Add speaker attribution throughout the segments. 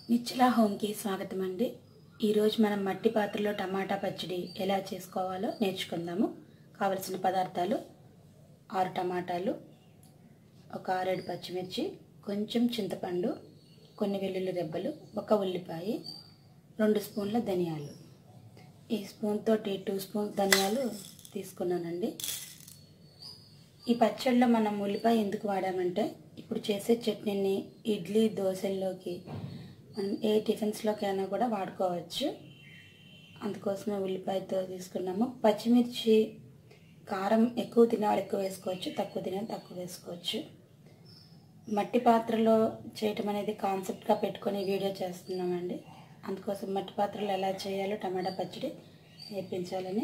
Speaker 1: నిచ్చిలా హోమ్కి స్వాగతం అండి ఈరోజు మనం మట్టి పాత్రలో టమాటా పచ్చడి ఎలా చేసుకోవాలో నేర్చుకుందాము కావలసిన పదార్థాలు ఆరు టమాటాలు ఒక ఆరేడు పచ్చిమిర్చి కొంచెం చింతపండు కొన్ని వెల్లుల్లి రెబ్బలు ఒక ఉల్లిపాయ రెండు స్పూన్ల ధనియాలు ఈ స్పూన్ తోటి టూ స్పూన్ ధనియాలు తీసుకున్నానండి ఈ పచ్చడిలో మనం ఉల్లిపాయ ఎందుకు వాడామంటే ఇప్పుడు చేసే చట్నీని ఇడ్లీ దోశల్లోకి మనం ఏ టిఫిన్స్లోకైనా కూడా వాడుకోవచ్చు అందుకోసమే ఉల్లిపాయతో తీసుకున్నాము పచ్చిమిర్చి కారం ఎక్కువ తినేవాళ్ళు ఎక్కువ వేసుకోవచ్చు తక్కువ తినేవాళ్ళు తక్కువ వేసుకోవచ్చు మట్టి పాత్రలో చేయటం అనేది కాన్సెప్ట్గా పెట్టుకొని వీడియో చేస్తున్నామండి అందుకోసం మట్టి పాత్రలో ఎలా చేయాలో టమాటా పచ్చడి నేర్పించాలని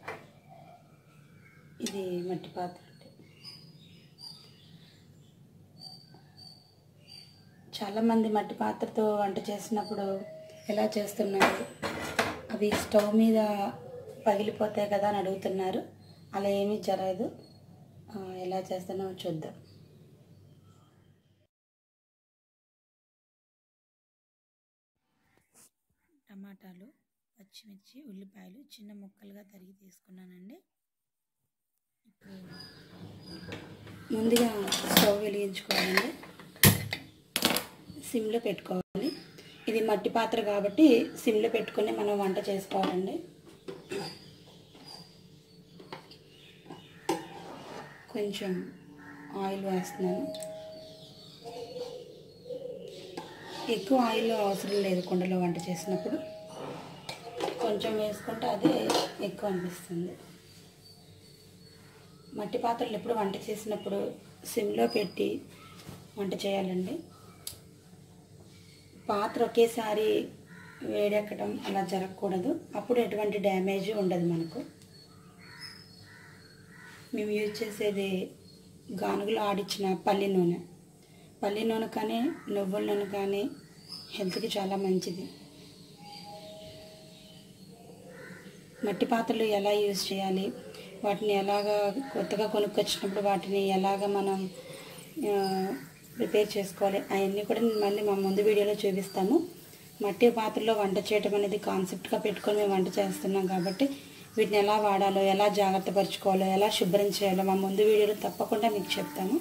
Speaker 1: ఇది మట్టి పాత్ర అండి చాలామంది మట్టి పాత్రతో వంట చేసినప్పుడు ఎలా చేస్తున్నారు అవి స్టవ్ మీద పగిలిపోతాయి కదా అని అడుగుతున్నారు అలా ఏమీ జరగదు ఆ, ఎలా చేస్తున్నామో చూద్దాం టమాటాలు పచ్చిమిర్చి ఉల్లిపాయలు చిన్న ముక్కలుగా తరిగి తీసుకున్నానండి ఇప్పుడు ముందుగా స్టవ్ వెలిగించుకోవాలండి సిమ్లో పెట్టుకోవాలి ఇది మట్టి పాత్ర కాబట్టి సిమ్లో పెట్టుకొని మనం వంట చేసుకోవాలండి కొంచెం ఆయిల్ వేస్తున్నాను ఎక్కువ ఆయిల్ అవసరం లేదు కుండలో వంట చేసినప్పుడు కొంచెం వేసుకుంటే అదే ఎక్కువ అనిపిస్తుంది మట్టి పాత్రలు ఎప్పుడు వంట చేసినప్పుడు సిమ్లో పెట్టి వంట చేయాలండి పాత్ర ఒకేసారి వేడెక్కడం అలా జరగకూడదు అప్పుడు ఎటువంటి డ్యామేజ్ ఉండదు మనకు మేము యూజ్ చేసేది గానుగులో ఆడిచ్చిన పల్లి నూనె పల్లి నూనె కానీ నువ్వుల నూనె కానీ హెల్త్కి చాలా మంచిది మట్టి పాత్రలు ఎలా యూజ్ చేయాలి వాటిని ఎలాగా కొత్తగా కొనుక్కొచ్చినప్పుడు వాటిని ఎలాగ మనం ఆ, ప్రిపేర్ చేసుకోవాలి అవన్నీ కూడా నేను మళ్ళీ మా ముందు వీడియోలో చూపిస్తాము మట్టి పాత్రలో వంట చేయటం అనేది కాన్సెప్ట్గా పెట్టుకొని మేము వంట చేస్తున్నాం కాబట్టి వీటిని ఎలా వాడాలో ఎలా జాగ్రత్త పరచుకోవాలో ఎలా శుభ్రం చేయాలో మా ముందు వీడియోలో తప్పకుండా మీకు చెప్తాము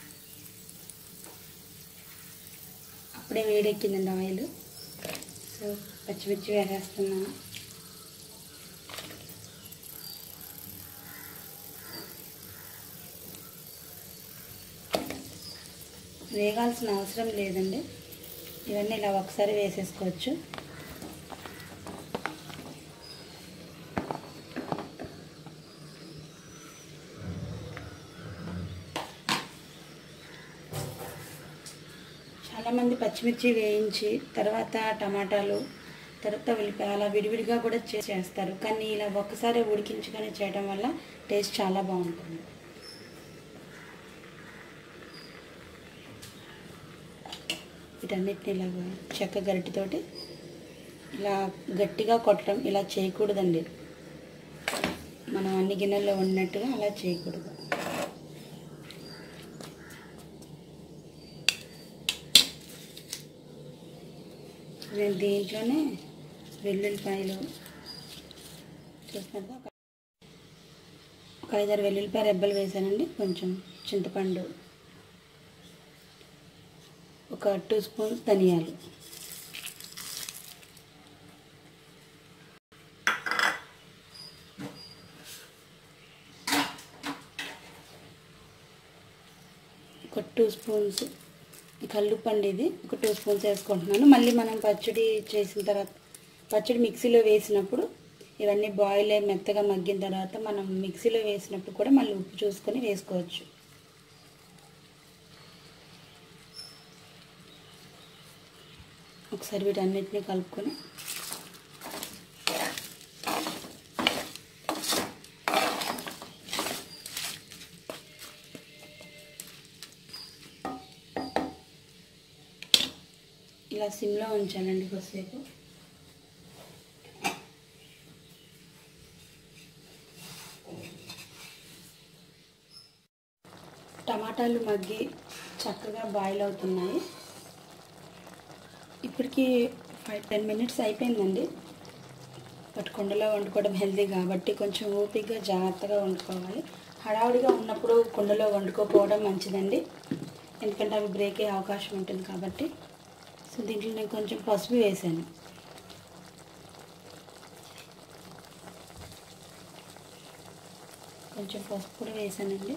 Speaker 1: అప్పుడే వేడెక్కిందండి ఆయిల్ సో పచ్చిమిర్చి వేసేస్తున్నాను వేగాల్సిన అవసరం లేదండి ఇవన్నీ ఇలా ఒకసారి వేసేసుకోవచ్చు చాలామంది పచ్చిమిర్చి వేయించి తర్వాత టమాటాలు తర్వాత ఉల్లిపాయ అలా విడివిడిగా కూడా చే- చేస్తారు కానీ ఇలా ఒక్కసారి ఉడికించుకొని చేయడం వల్ల టేస్ట్ చాలా బాగుంటుంది వీటన్నిటిని ఇలాగ చెక్క గరిటితోటి ఇలా గట్టిగా కొట్టడం ఇలా చేయకూడదండి మనం అన్ని గిన్నెల్లో ఉన్నట్టుగా అలా చేయకూడదు నేను దీంట్లోనే వెల్లుల్లిపాయలు చూస్తున్నారు ఒక ఒక ఐదారు వెల్లుల్లిపాయ రెబ్బలు వేసానండి కొంచెం చింతపండు ఒక టూ స్పూన్స్ ధనియాలు ఒక టూ స్పూన్స్ కల్లుప్పండి ఇది ఒక టూ స్పూన్స్ వేసుకుంటున్నాను మళ్ళీ మనం పచ్చడి చేసిన తర్వాత పచ్చడి మిక్సీలో వేసినప్పుడు ఇవన్నీ బాయిల్ అయ్యి మెత్తగా మగ్గిన తర్వాత మనం మిక్సీలో వేసినప్పుడు కూడా మళ్ళీ ఉప్పు చూసుకొని వేసుకోవచ్చు ఒకసారి వీటన్నిటిని కలుపుకొని ఇలా సిమ్లో ఉంచాలండి కొద్దిసేపు టమాటాలు మగ్గి చక్కగా బాయిల్ అవుతున్నాయి ఇప్పటికి ఫైవ్ టెన్ మినిట్స్ అయిపోయిందండి బట్ కుండలో వండుకోవడం హెల్తీ కాబట్టి కొంచెం ఓపికగా జాగ్రత్తగా వండుకోవాలి హడావుడిగా ఉన్నప్పుడు కుండలో వండుకోకపోవడం మంచిదండి ఎందుకంటే అవి బ్రేక్ అయ్యే అవకాశం ఉంటుంది కాబట్టి సో దీంట్లో నేను కొంచెం పసుపు వేసాను కొంచెం పసుపు కూడా వేసానండి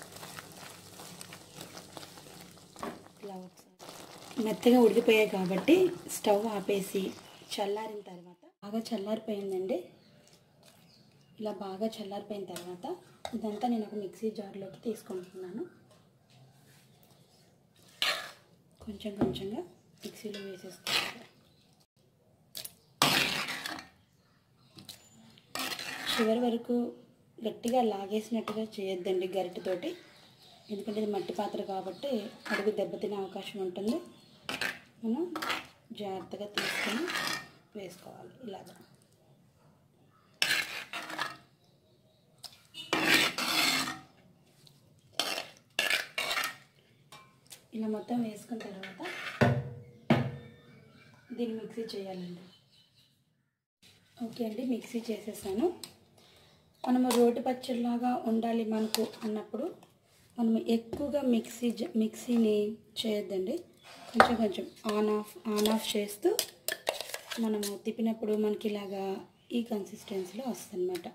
Speaker 1: ఇలా ఒకసారి మెత్తగా ఉడికిపోయాయి కాబట్టి స్టవ్ ఆపేసి చల్లారిన తర్వాత బాగా చల్లారిపోయిందండి ఇలా బాగా చల్లారిపోయిన తర్వాత ఇదంతా నేను ఒక మిక్సీ జార్లోకి తీసుకుంటున్నాను కొంచెం కొంచెంగా మిక్సీలో వేసేసుకోవాలి చివరి వరకు గట్టిగా లాగేసినట్టుగా చేయొద్దండి గరిటెతోటి ఎందుకంటే ఇది మట్టి పాత్ర కాబట్టి అడుగు దెబ్బతినే అవకాశం ఉంటుంది మనం జాగ్రత్తగా తీసుకొని వేసుకోవాలి ఇలాగా ఇలా మొత్తం వేసుకున్న తర్వాత దీన్ని మిక్సీ చేయాలండి ఓకే అండి మిక్సీ చేసేసాను మనము రోటి పచ్చడిలాగా ఉండాలి మనకు అన్నప్పుడు మనం ఎక్కువగా మిక్సీ జ- మిక్సీని చేయొద్దండి కొంచెం కొంచెం ఆన్ ఆఫ్ ఆన్ ఆఫ్ చేస్తూ మనము తిప్పినప్పుడు మనకి ఇలాగా ఈ కన్సిస్టెన్సీలో వస్తుందన్నమాట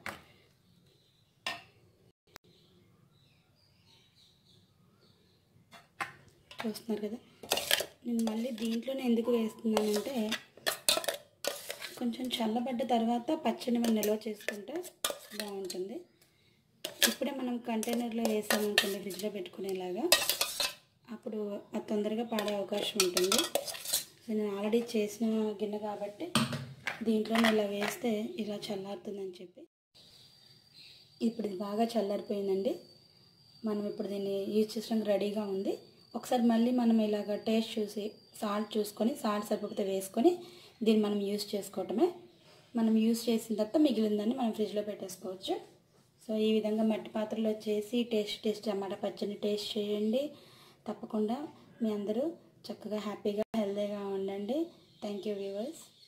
Speaker 1: చూస్తున్నారు కదా నేను మళ్ళీ దీంట్లోనే ఎందుకు వేస్తున్నానంటే కొంచెం చల్లబడ్డ తర్వాత పచ్చడి మనం నిల్వ చేసుకుంటే బాగుంటుంది ఇప్పుడే మనం కంటైనర్లో వేసామనుకోండి ఫ్రిడ్జ్లో పెట్టుకునేలాగా అప్పుడు అది తొందరగా పాడే అవకాశం ఉంటుంది సో నేను ఆల్రెడీ చేసిన గిన్నె కాబట్టి దీంట్లో ఇలా వేస్తే ఇలా చల్లారుతుందని చెప్పి ఇప్పుడు ఇది బాగా చల్లారిపోయిందండి మనం ఇప్పుడు దీన్ని యూజ్ చేయడానికి రెడీగా ఉంది ఒకసారి మళ్ళీ మనం ఇలాగ టేస్ట్ చూసి సాల్ట్ చూసుకొని సాల్ట్ సరిపోతే వేసుకొని దీన్ని మనం యూజ్ చేసుకోవటమే మనం యూజ్ చేసిన తర్వాత మిగిలిందని మనం ఫ్రిడ్జ్లో పెట్టేసుకోవచ్చు సో ఈ విధంగా మట్టి పాత్రలో చేసి టేస్ట్ టేస్ట్ టమాటా పచ్చడిని టేస్ట్ చేయండి తప్పకుండా మీ అందరూ చక్కగా హ్యాపీగా హెల్తీగా ఉండండి థ్యాంక్ యూ వ్యూవర్స్